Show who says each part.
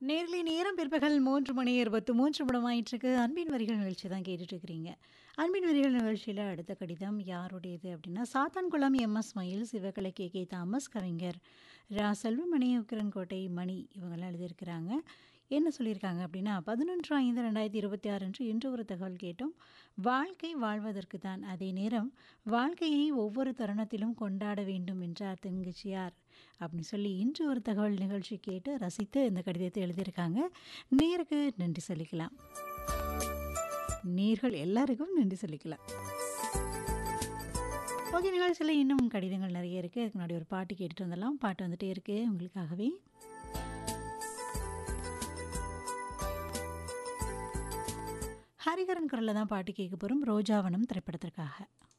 Speaker 1: nearly நேரம் பிற்பகல் மூன்று மணி இருபத்து மூன்று நிமிடமாயிட்டிருக்கு அன்பின் வரிகள் நிகழ்ச்சி தான் கேட்டுட்டு இருக்கிறீங்க அன்பின் வரிகள் நிகழ்ச்சியில் அடுத்த கடிதம் யாருடையது அப்படின்னா சாத்தான்குளம் எம்எஸ் மயில் சிவகலை கே கே தாமஸ் கவிஞர் ரா செல்வமணி உக்கிரன்கோட்டை மணி இவங்கெல்லாம் எழுதியிருக்கிறாங்க என்ன சொல்லியிருக்காங்க அப்படின்னா பதினொன்று ஐந்து ரெண்டாயிரத்தி இருபத்தி ஆறு அன்று இன்று ஒரு தகவல் கேட்டோம் வாழ்க்கை வாழ்வதற்கு தான் அதே நேரம் வாழ்க்கையை ஒவ்வொரு தருணத்திலும் கொண்டாட வேண்டும் என்றார் தென்கட்சியார் அப்படின்னு சொல்லி இன்று ஒரு தகவல் நிகழ்ச்சி கேட்டு ரசித்து இந்த கடிதத்தை எழுதியிருக்காங்க நேருக்கு நன்றி சொல்லிக்கலாம் நேர்கள் எல்லாருக்கும் நன்றி சொல்லிக்கலாம் ஓகே நிகழ்ச்சியில் இன்னும் கடிதங்கள் நிறைய இருக்குது அதுக்கு முன்னாடி ஒரு பாட்டு கேட்டுட்டு வந்துடலாம் பாட்டு வந்துட்டே இருக்கு உங்களுக்காகவே ஹரிகரன் குரலில் தான் பாட்டு கேட்க போகிறோம் ரோஜாவனம் திரைப்படத்திற்காக